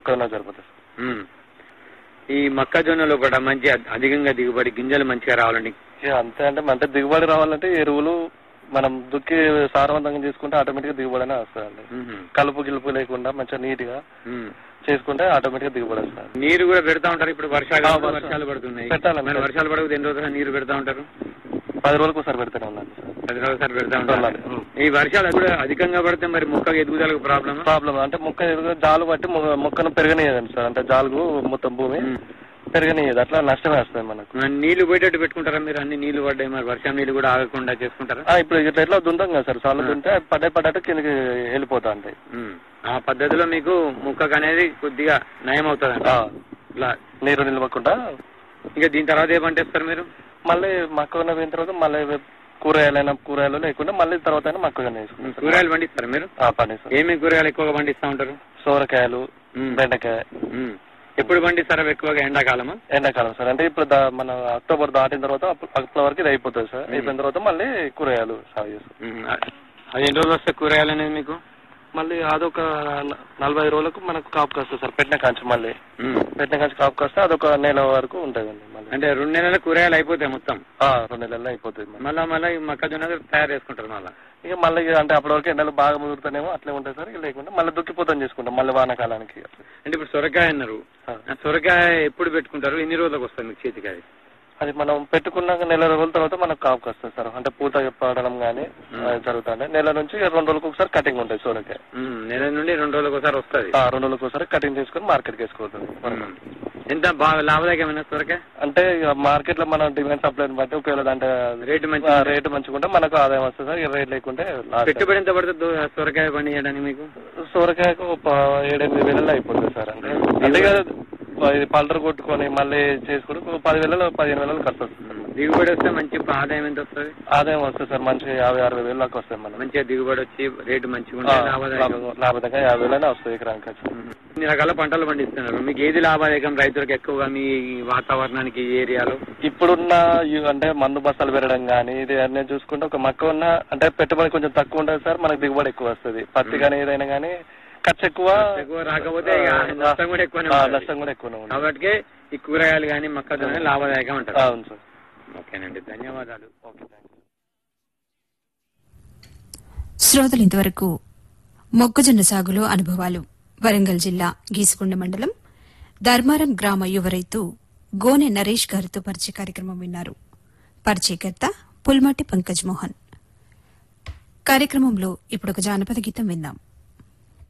Corona సరిపోతుంది sir ఉమ్. ఈ మొక్కజొన్నలో కూడా మంచి అధ్- అధికంగా దిగుబడి గింజలు మంచిగా రావాలండి ఇక అంతే అంటే అంటే దిగుబడి రావాలంటే ఎరువులు మనం దుక్కి సారవంతంగా చేసుకుంటే ఆటోమేటిక్ గా దిగుబడి అనేది వస్తుందండి ఉహు. కలుపు గిలుపు లేకుండా మంచిగా నీట్ గా ఉమ్. చేసుకుంటే ఆటోమేటిక్ గా దిగుబడి వస్తుంది నీరు కూడా పెడతా ఉంటారు ఇప్పుడు వర్షాలు ఆ, వర్షం. వర్షాలు పడుతున్నాయి పెట్టాలండి. మరి వర్షాలు పడకపోతే ఎన్ని రోజులు నీరు పెడతా ఉంటారు పది రోజులకు ఒకసారి పెడుతూనే ఉన్నాను సార్ పది రోజులు సార్ పెడతా ఉంటారు ఉండాలి. ఉమ్. ఈ వర్షాలు కూడా అధికంగా పడితే మరి మొక్క ఎదుగుదలకు ప్రాబ్లమ్ ప్రాబ్లం అంటే మొక్క ఎదుగు జాలు బట్టి మొ- మొక్కను పెరగనీయదండి సార్ అంటే జాలుగు మొత్తం భూమి పెరగనీయదు అట్లా నష్టమే వస్తుంది మనకు నీళ్లు పోయేటట్టు పెట్టుకుంటారా మీరు అన్ని నీళ్లు పడ్డాయి మరి వర్షం నీళ్లు కూడా ఆగకుండా చేసుకుంటారా ఆ, ఇప్పుడు ఇట్లా ఎట్లా దుంతాం కదా సార్ సార్లు దుంటే పడ్డే పడ్డట్టు కిందకి వెళ్ళిపోతా ఉంటాయి ఉమ్. ఆ పద్ధతిలో మీకు మొక్కకు అనేది కొద్దిగా నయం అవుతుంది ఆ, ఇలా నీరు నిలవకుండా ఇంకా దీని తర్వాత ఏ పంట వేస్తారు మీరు మళ్ళీ మొక్కజొన్న పోయిన తర్వాత మళ్ళీ కూరగాయలైనా కూరగాయలు లేకుండా మళ్ళీ తర్వాత అయినా మొక్కజొన్న వేసుకుంటాం సార్. కూరగాయలు పండిస్తారు మీరు ఆ, పండిస్తాం ఏమేమి కూరగాయలు ఎక్కువగా పండిస్తా ఉంటారు సోరకాయలు ఉమ్. బెండకాయ ఉమ్. ఎప్పుడు పండిస్తారా ఎక్కువగా ఎండాకాలమా ఎండాకాలం సార్ అంటే ఇప్పుడు దా- మన అక్టోబర్ దాటిన తర్వాత అప్- అక్టోబర్ వరకు ఇది అయిపోతుంది సార్ అయిపోయిన తర్వాత మళ్ళీ కూరగాయలు సాగు చేస్తాం ఉమ్. అది ఎన్ని రోజులు వస్తాయి కూరగాయలు అనేది మీకు మళ్ళీ అదొక న- నలభై రోజులకు మనకు కాపుకి వస్తుంది సార్ పెట్టిన కాంచి మళ్ళీ ఉమ్. పెట్టిన కాంచి కాపుకి వస్తే అదొక నెల వరకు ఉంటుందండి మళ్ళీ అంటే రెండు నెలల కూరగాయలు అయిపోతాయి మొత్తం ఆ, రెండు నెలల్లో అయిపోతుంది మళ్ళీ. మళ్ళా మళ్ళీ ఈ మొక్కజొన్న తయారు చేసుకుంటారు మళ్ళా ఇక మళ్ళీ ఇక అంటే అప్పటి వరకు ఎండలు బాగా ముదురుతానేమో అట్లే ఉంటుంది సార్ ఇక లేకుంటే మళ్ళీ దుక్కిపోతాం చేసుకుంటాం మళ్ళీ వానాకాలానికి అంటే ఇప్పుడు సొరకాయ అన్నారు ఆ. ఆ సొరకాయ ఎప్పుడు పెట్టుకుంటారు ఎన్ని రోజులకు వస్తుంది మీకు చేతికి అది అది మనం పెట్టుకున్నాక నెల రోజుల తర్వాత మనకు కాపుకి వస్తుంది సార్ అంటే పూత పడడం కానీ జరుగుతుంది నెల నుంచి రెండు రోజులకు ఒకసారి కటింగ్ ఉంటుంది సోరకాయ ఉమ్. నెల నుండి రెండు రోజులకు ఒకసారి వస్తుంది ఆ, రెండు రోజులకు ఒకసారి కటింగ్ చేసుకొని మార్కెట్కి వేసుకోవచ్చు ఎంత బాగా లాభదాయకమైన సొరకాయ అంటే ఇక మార్కెట్ లో మనం డిమాండ్ సప్లై బట్టి ఒకవేళ అంటే రేటు మంచి ఆ, రేటు మంచిగా ఉంటే మనకు ఆదాయం వస్తుంది సార్ ఇక రేట్ లేకుంటే లాస్ పెట్టుబడి ఎంత పడుతుంది దో- సొరకాయ పండించడానికి మీకు సోరకాయకు ఒక ఏడెనిమిది వేలలో అయిపోతుంది సార్ అంటే అంటే ఇక ఇది పల్టర్ కొట్టుకొని మళ్ళీ చేసుకుంటే ఒక పది వేలలో పదిహేను వేలలో ఖర్చు వస్తుంది సార్. దిగుబడి వస్తే మంచి ఆదాయం ఎంత వస్తుంది ఆదాయం వస్తుంది సార్ మంచి యాభై అరవై వేలు దాకా వస్తాయి మనం మంచిగా దిగుబడి వచ్చి రేటు మంచిగా ఆ, ఉంటే లాభదాయకం లాభ- లాభదాయకంగా యాభై వేలైనా వస్తుంది ఎకరానికి ఖర్చు. ఇన్ని రకాల పంటలు పండిస్తున్నారు మీకు ఏది లాభదాయకం రైతులకు ఎక్కువగా మీ వాతావరణానికి ఈ ఏరియాలో ఇప్పుడున్న ఈ- అంటే మందు బస్తాలు పెరగడం కానీ ఇది అన్నీ చూసుకుంటే ఒక మక్క ఉన్న అంటే పెట్టుబడి కొంచెం తక్కువ ఉంటుంది సార్ మనకు దిగుబడి ఎక్కువ వస్తుంది పత్తి కానీ ఏదైనా కానీ ఖర్చు ఎక్కువ ఎక్కువ రాకపోతే ఇక ఆ, నష్టం కూడా ఎక్కువనే ఆ, ఉంటుంది. నష్టం కూడా ఎక్కువనే ఉంటుంది కాబట్టి ఈ కూరగాయలు కానీ మొక్కజొన్న లాభదాయకం అంటారు అవును సార్ ఓకేనండి ధన్యవాదాలు ఓకే థ్యాంక్ యూ శ్రోతలు ఇంతవరకు మొక్కజొన్న సాగులో అనుభవాలు వరంగల్ జిల్లా గీసుకొండ మండలం ధర్మారం గ్రామ యువ రైతు గోనె నరేష్ గారితో పరిచయ కార్యక్రమం విన్నారు పరిచయకర్త పుల్మటి పంకజ్ మోహన్ కార్యక్రమంలో ఇప్పుడు ఒక జానపద గీతం విందాం